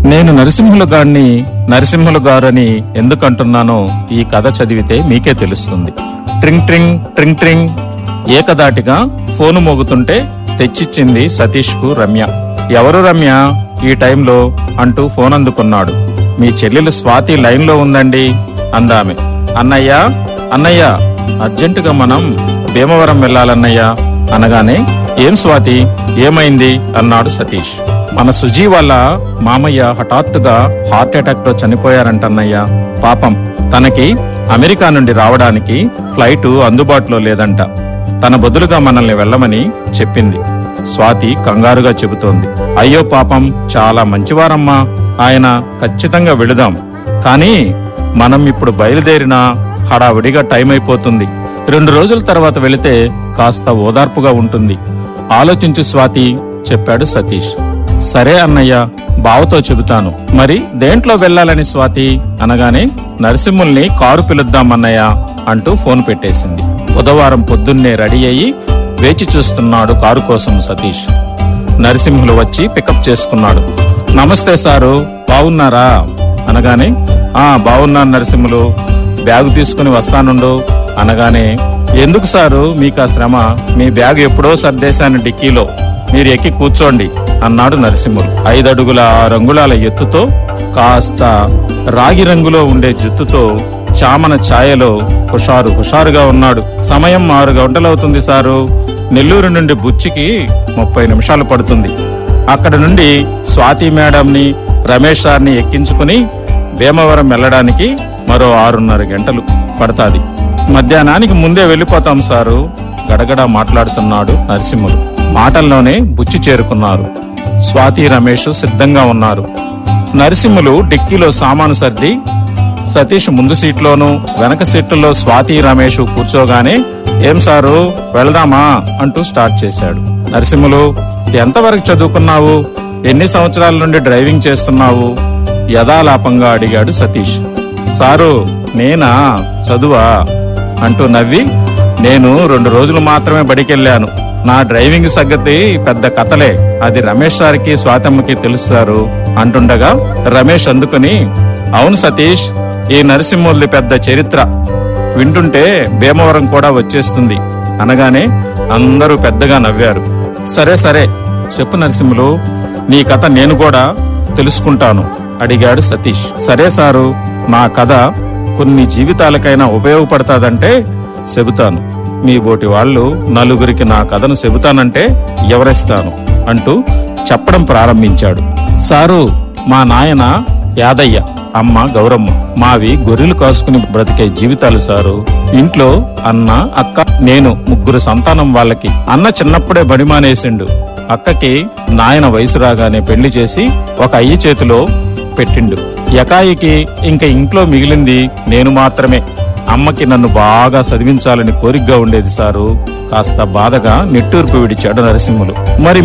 నేను నరసింహులు గారిని నరసింహులు గారని ఎందుకంటున్నానో ఈ కథ చదివితే మీకే తెలుస్తుంది ట్రింగ్ ట్రింగ్ ట్రింగ్ ట్రింగ్ ఏకదాటిగా ఫోను మోగుతుంటే తెచ్చిచ్చింది సతీష్ కు రమ్య ఎవరు రమ్య ఈ టైంలో అంటూ ఫోన్ అందుకున్నాడు మీ చెల్లెలు స్వాతి లైన్లో ఉందండి అందామె అన్నయ్య అన్నయ్య అర్జెంటుగా మనం భీమవరం వెళ్ళాలన్నయ్య అనగానే ఏం స్వాతి ఏమైంది అన్నాడు సతీష్ మన సుజీ వాళ్ళ మామయ్య హఠాత్తుగా హార్ట్ అటాక్ తో చనిపోయారంటన్నయ్య పాపం తనకి అమెరికా నుండి రావడానికి ఫ్లైట్ అందుబాటులో లేదంట తన బదులుగా మనల్ని వెళ్ళమని చెప్పింది స్వాతి కంగారుగా చెబుతోంది అయ్యో పాపం చాలా మంచివారమ్మా ఆయన ఖచ్చితంగా వెళుదాం కానీ మనం ఇప్పుడు బయలుదేరినా హడావిడిగా టైం అయిపోతుంది రెండు రోజుల తర్వాత వెళితే కాస్త ఓదార్పుగా ఉంటుంది ఆలోచించు స్వాతి చెప్పాడు సతీష్ సరే అన్నయ్య బావతో చెబుతాను మరి దేంట్లో వెళ్ళాలని స్వాతి అనగానే నరసింహుల్ని కారు పిలుద్దాం అన్నయ్య అంటూ ఫోన్ పెట్టేసింది బుధవారం పొద్దున్నే రెడీ అయ్యి వేచి చూస్తున్నాడు కారు కోసం సతీష్ నరసింహులు వచ్చి పికప్ చేసుకున్నాడు నమస్తే సారు బాగున్నారా అనగానే ఆ బాగున్నాను నరసింహులు బ్యాగు తీసుకుని వస్తానుండు అనగానే ఎందుకు సారు మీకు ఆ శ్రమ మీ బ్యాగ్ ఎప్పుడో సర్దేశాను డిక్కీలో మీరు ఎక్కి కూర్చోండి అన్నాడు నరసింహులు ఐదడుగుల ఆరు అంగుళాల ఎత్తుతో కాస్త రాగి రంగులో ఉండే జుత్తుతో చామన ఛాయలో హుషారు హుషారుగా ఉన్నాడు సమయం ఆరు గంటలవుతుంది సారు నెల్లూరు నుండి బుచ్చికి ముప్పై నిమిషాలు పడుతుంది అక్కడ నుండి స్వాతి మేడంని రమేష్ సార్ని ఎక్కించుకుని భీమవరం వెళ్ళడానికి మరో ఆరున్నర గంటలు పడతాది మధ్యాహ్నానికి ముందే వెళ్ళిపోతాం సారు గడగడ మాట్లాడుతున్నాడు నరసింహులు మాటల్లోనే బుచ్చి చేరుకున్నారు స్వాతి రమేష్ సిద్ధంగా ఉన్నారు నరసింహులు డిక్కీలో సామాను సర్ది సతీష్ ముందు సీట్లోను వెనక సీట్లలో స్వాతి రమేష్ కూర్చోగానే ఏం సారు వెళదామా అంటూ స్టార్ట్ చేశాడు నరసింహులు ఎంతవరకు చదువుకున్నావు ఎన్ని సంవత్సరాల నుండి డ్రైవింగ్ చేస్తున్నావు యథాలాపంగా అడిగాడు సతీష్ సారు నేనా చదువా అంటూ నవ్వి నేను రెండు రోజులు మాత్రమే బడికెళ్ళాను నా డ్రైవింగ్ సంగతి పెద్ద కథలే అది రమేష్ సార్కి స్వాతమ్మకి తెలుస్తారు అంటుండగా రమేష్ అందుకుని అవును సతీష్ ఈ నరసింహుల్ది పెద్ద చరిత్ర వింటుంటే భీమవరం కూడా వచ్చేస్తుంది అనగానే అందరూ పెద్దగా నవ్వారు సరే సరే చెప్పు నరసింహులు నీ కథ నేను కూడా తెలుసుకుంటాను అడిగాడు సతీష్ సరే సారు నా కథ కొన్ని జీవితాలకైనా ఉపయోగపడతాదంటే చెబుతాను మీ బోటి వాళ్ళు నలుగురికి నా కథను చెబుతానంటే ఎవరిస్తాను అంటూ చెప్పడం ప్రారంభించాడు సారు మా నాయన యాదయ్య అమ్మ గౌరమ్మ మావి గొర్రెలు కాసుకుని బ్రతికే జీవితాలు సారు ఇంట్లో అన్న అక్క నేను ముగ్గురు సంతానం వాళ్ళకి అన్న చిన్నప్పుడే బడి మానేసిండు అక్కకి నాయన వయసు రాగానే పెళ్లి చేసి ఒక అయ్యి చేతిలో పెట్టిండు ఎకాయికి ఇంక ఇంట్లో మిగిలింది నేను మాత్రమే అమ్మకి నన్ను బాగా చదివించాలని కోరికగా ఉండేది సారు కాస్త బాధగా నిట్టూర్పు విడిచాడు నరసింహులు మరి